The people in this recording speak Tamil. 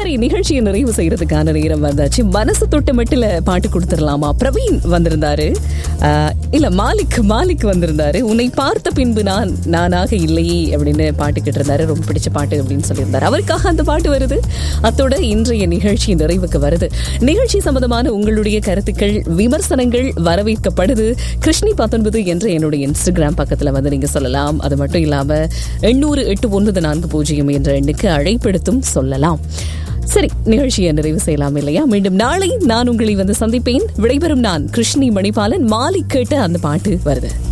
சரி நிகழ்ச்சியை நிறைவு செய்யறதுக்கான நேரம் வந்தாச்சு மனசு தொட்டு மட்டும் பாட்டு கொடுத்துடலாமா பிரவீன் வந்திருந்தாரு ஆஹ், இல்ல மாலிக் மாலிக் வந்திருந்தாரு உன்னை பார்த்த பின்பு நான் நானாக இல்லையே அப்படின்னு பாட்டு கேட்டிருந்தாரு ரொம்ப பிடிச்ச பாட்டு அப்படின்னு சொல்லியிருந்தாரு அவருக்காக அந்த பாட்டு வருது அத்தோட இன்றைய நிகழ்ச்சி நிறைவுக்கு வருது நிகழ்ச்சி சம்பந்தமான உங்களுடைய கருத்துக்கள் விமர்சனங்கள் வரவேற்கப்படுது கிருஷ்ணி பத்தொன்பது என்ற என்னுடைய இன்ஸ்டாகிராம் பக்கத்துல வந்து நீங்க சொல்லலாம் அது மட்டும் இல்லாம எண்ணூறு எட்டு ஒன்பது நான்கு பூஜ்ஜியம் என்ற எண்ணுக்கு அழைப்பெடுத்தும் சொல்லலாம் சரி நிகழ்ச்சியை நிறைவு செய்யலாம் இல்லையா மீண்டும் நாளை நான் உங்களை வந்து சந்திப்பேன் விடைபெறும் நான் கிருஷ்ணி மணிபாலன் மாலிக் கேட்ட அந்த பாட்டு வருது